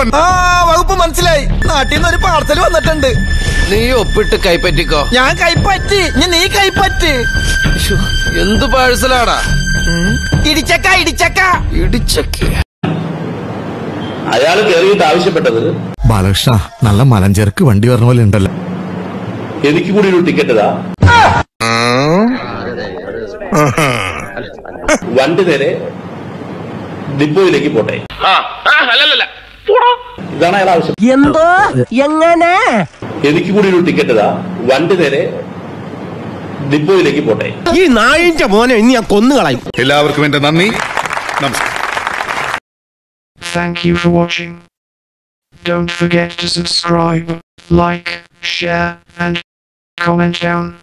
വന്നു ആ വകുപ്പ് മനസ്സിലായി നാട്ടിൽ നിന്ന് ഒരു പാർസൽ വന്നിട്ടുണ്ട് നീ ഒപ്പിട്ട് കൈപ്പറ്റിക്കോ ഞാൻ കൈപ്പറ്റി ഇനി നീ കൈപ്പറ്റ് ശ്ശോ, എന്ത് പാഴ്സലാടാ ഇടിച്ചക്ക ഇടിച്ചക്ക ഇടിച്ചൊക്കെ അയാൾ കയറിയിട്ട് ആവശ്യപ്പെട്ടത് ബാലകൃഷ്ണ നല്ല മലഞ്ചേർക്ക് വണ്ടി പറഞ്ഞ പോലെ ഉണ്ടല്ലോ എനിക്ക് കൂടി ഒരു ടിക്കറ്റ് ഇതാ വണ്ടി നേരെ ഡിപ്പോയിലേക്ക് പോട്ടെ ഇതാണ് അയാൾ ആവശ്യം എന്തോ എങ്ങനെ എനിക്ക് കൂടി ഒരു ടിക്കറ്റ് ഇതാ വണ്ടി നേരെ ഡിപ്പോയിലേക്ക് പോട്ടെ ഈ നായിന്റെ മോനെ ഇനി ഞാൻ കൊന്നുകളയും എല്ലാവർക്കും എന്റെ നന്ദി നമസ്കാരം Thank you for watching. Don't forget to subscribe, like, share, and comment down.